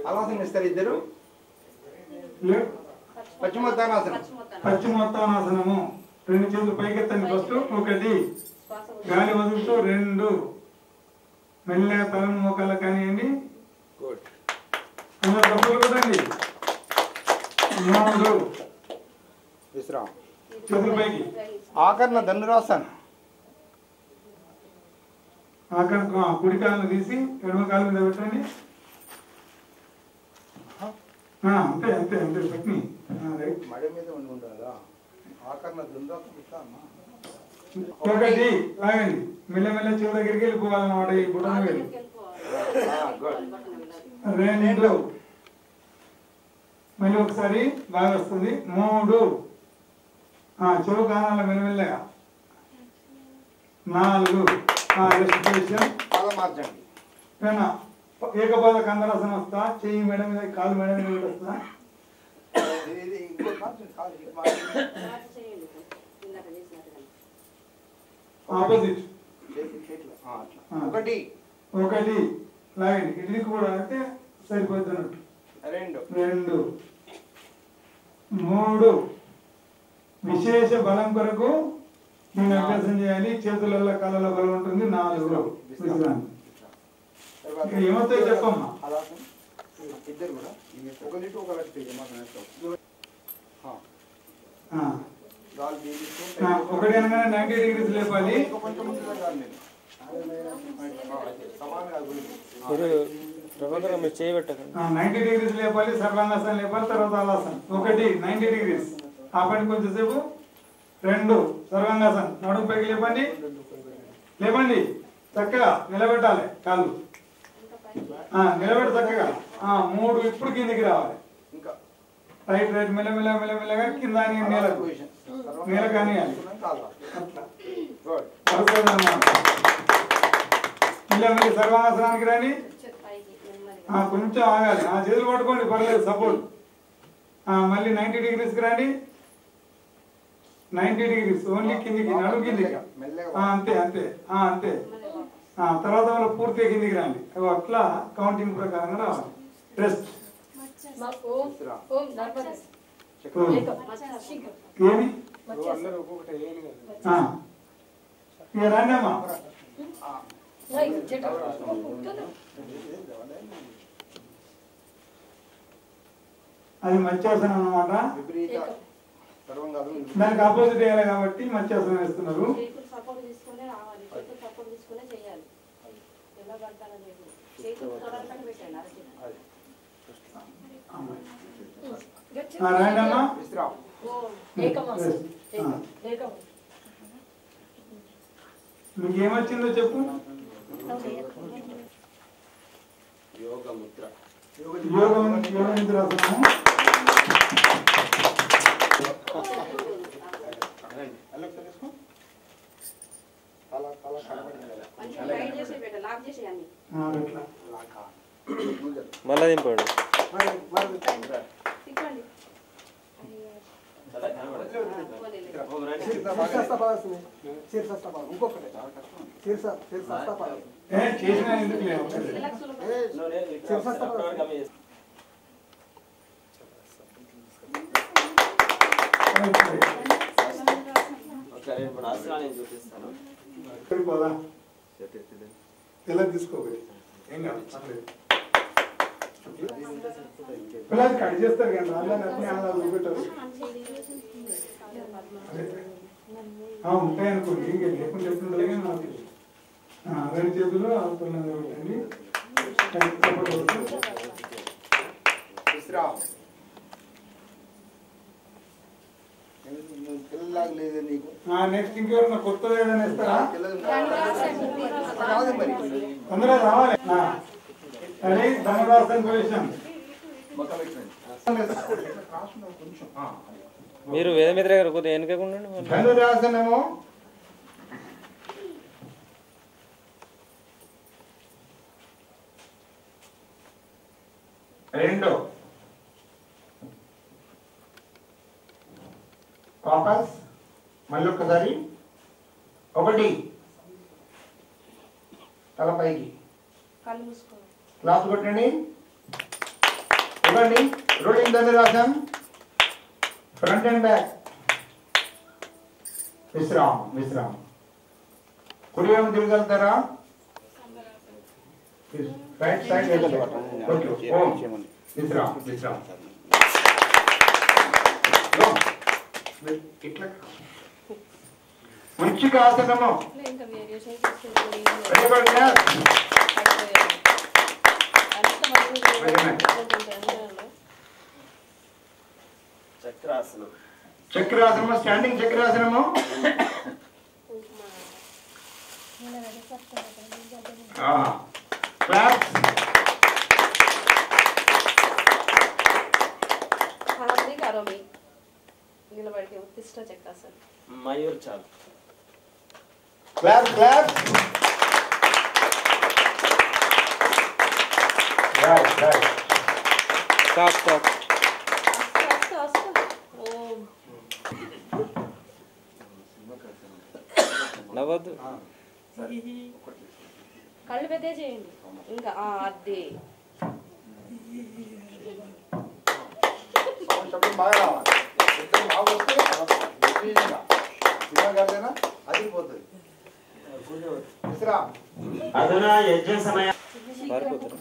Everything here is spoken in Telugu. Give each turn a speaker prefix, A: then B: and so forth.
A: అలాసనం ఇస్తారు ఇద్దరు
B: లే-
A: పశ్చిమోత్తానాసనం
B: పశ్చిమోత్తానాసనము రెండు చేతులు పైకెత్తండి ఫస్ట్ ఒకటి గాలి వదులుతూ రెండు మెల్లగా తలను మోకాల కానివ్వండి
A: గుడ్
B: అందరూ డబ్బులు కొట్టండి మూడు
A: విశ్రామం
B: చేతులు పైకి
A: ఆకరణ ధనురాసన్
B: అక్కడ ఆ, కుడి కాలను తీసి ఎడమ కాలు మీద పెట్టండి ఆ, అంతే అంతే అంతే పెట్టిని రైట్
A: మడ మీద ఉండి ఉండాలా ఆకరణ ధనురాసన్ ఇస్తా అమ్మా
B: ఒకటి లాగండి మెల్లమెల్ల చివరి దగ్గరికి వెళ్ళిపోవాలన్నమాట ఈ బుటన వేలు రెండు మళ్ళీ ఒకసారి బాగా వస్తుంది మూడు ఆ, చెవు కానాల మెల్లమెల్లగా నాలుగు ఆ, రెస్ట్ పొజిషన్
A: పాదం మార్చండి
B: ఏమన్నా ఏకపాద కందరాసనం వస్తా చెయ్యి మెడ మీద కాలు మెడ మీద కూడా వస్తా
A: ఇది- ఇది ఇంకో మార్చండి కాదు ఇది మార్చండి
B: ఆపోజిట్
A: చేతి చేతులు ఆ, అట్లా
B: ఆ.
A: ఒకటి
B: ఒకటి లాగండి ఇడ్లీకి కూడా అంటే సరిపోతుంది అన్నట్టు
A: రెండు
B: రెండు మూడు విశేష బలం కొరకు దీన్ని అభ్యాసం చేయాలి చేతులలో కాళ్ళలో బలం ఉంటుంది నాలుగు విశ్రాంతి ఇక ఏమవుతాయో చెప్పమ్మా
A: అలాసన్ ఇద్దరు కూడా ఒకటి ఇటు ఒకటి ఇటు మాకు నేర్చుకో. ఆ,
B: ఆ,
A: గాలి పీలుస్తూ
B: ఆ, ఒకటి అనగానే నైన్టీ డిగ్రీస్ లేపాలి
A: ఇంకో కొంచెం ముందుగా గాలి నేను. ఆ, సమానంగా గురించి. ఆ,
C: మీరు ప్రభాకర్ మీరు చేయబెట్టకండి
B: నైన్టీ డిగ్రీస్ లేపాలి సర్వాంగాసనం లేపాలి తర్వాత అలాసన్ ఒకటి నైన్టీ డిగ్రీస్ ఆపండి కొంచెంసేపు రెండు సర్వాంగాసన్ నడుము పైకి లేపండి లేపండి చక్కగా నిలబెట్టాలి కాళ్ళు ఆ, నిలబెట్టి చక్కగా ఆ, మూడు ఇప్పుడు కిందికి రావాలి
A: ఇంకా
B: రైట్ రైట్ మెల్లమెల్ల మెల్లమెల్లగా కింద అని నేల
A: పొజిషన్.
B: నేల కానియాలి
A: కాదు
B: అట్లా
A: గుడ్
B: పడుతుంది అన్నమాట ఇలా మళ్ళీ సర్వాంగాసనానికి రాని ఆ, కొంచెం ఆగాలి ఆ చేతులు పట్టుకోండి పర్లేదు సపోర్ట్ మళ్ళీ నైంటీ డిగ్రీస్కి రండి నైంటీ డిగ్రీస్ ఓన్లీ కిందికి నడుము కిందికి
A: మెల్లగా
B: ఆ, అంతే అంతే ఆ, అంతే ఆ, తర్వాత వాళ్ళు పూర్తిగా కిందికి రండి అవి అట్లా కౌంటింగ్ ప్రకారంగా రావాలి రెస్ట్ ఏమి ఆ. ఇక రండి అమ్మా అది మత్స్యాసనం అన్నమాట
A: విపరీత సర్వం కాదు
B: దానికి ఆపోజిట్ వేయాలి కాబట్టి మత్స్యాసనం వేస్తున్నారు
D: చేతులు సపోర్ట్ తీసుకునే రావాలి చేతులు సపోర్ట్ తీసుకునే చేయాలి ఎలా పడతానో చేతులు చేతులు తొడగకుండా పెట్టండి అరచేతులు.
B: ఆ, రండి అమ్మా
A: విశ్రామం
B: మీకు ఏమొచ్చిందో చెప్పు
C: యోగ ముద్ర
B: యోగం యోగ నిద్రాసనము
A: అలా ఒకసారి తీసుకో. తల తల కనబడింది కదా.
D: మంచిగా టైట్ చేసి పెట్టాలి లాక్ చేసేయండి
B: ఆ, ఇట్లా
A: లాకా. నువ్వు చెప్పు.
C: మళ్ళా దింపండి
A: మరి మరి
D: తిప్పండి పోనీలే.
A: ఇంకొకటి చాలా కష్టం
B: ఏ చేసిన ఎందుకు లేదు
D: నెలకు సులభం.
C: ఇప్పుడు ఆసనాలు నేను చూపిస్తాను
B: సరిపోదా తెల్ల తీసుకోవాలి ఏం కాదు పర్లేదు. పిల్లలు కట్ చేస్తారు కానీ రాళ్ళని అట్నే అలా చూపెట్టారు అదే. ఆ, ఉంటాయి అనుకోండి ఇంకా లేకుండా ఎట్లుంటుంది కానీ నాకు తెలియదు. ఆ, రెండు చేతులు అవతల పెట్టండి సపోర్ట్ అవుతుంది.
A: విశ్రామం పిల్లలాగా లేదు నీకు
B: ఆ, నెక్స్ట్ ఇంకెవరన్నా కొత్తది ఏదైనా ఇస్తారా
A: పిల్లలు రాదు మరి
B: తొందరగా రావాలి ఆ. అది ధనురాసన్ పొజిషన్
A: మొత్తం పెట్టండి రాసుకున్నావు కొంచెం ఆ, అది.
C: మీరు వేదమిత్ర గారు కొద్దిగా వెనుకకుండా ఉండండి మళ్ళీ.
A: ధనురాసనము రెండు వాపస్ మళ్ళీ ఒక్కసారి ఒకటి తలపైకి
D: కళ్ళు మూసుకోవాలి
A: క్లాస్ కొట్టండి ఇవ్వండి రోలింగ్ ధనురాసం ఫ్రంట్ అండ్ బ్యాక్ విశ్రామ్ విశ్రామ్ కుడి వైపు తిరగలుగుతారా రైట్ సైడ్ ఓకే ఓం విశ్రామ్ విశ్రామ్ ఇట్లా వృచ్చికాసనము
D: ఇట్లా ఇంకా వేరియేషన్ చేసుకుంటూ
A: Very good, yes. Very nice.
C: చక్రాసనం
A: చక్రాసనము స్టాండింగ్ చక్రాసనము క్లాప్
D: హాస్ని కరోమి నిలబడితే ఉత్తిష్ట చక్రాసన్
C: మయూర్ చాలు
A: clap clap right right
C: stop stop
D: అస్త అస్త ఓం
C: నవ్వద్దు
D: కళ్ళు పెద్దే చేయండి ఇంకా ఆ, అది
A: శబ్దం బాగా రావాలి శబ్దం బాగా వస్తే ఈజీగా సినిమా కడితేనా అదిరిపోతుంది విశ్రామ్
E: అధునా యజ్ఞ సమయ
C: పారిపోతారు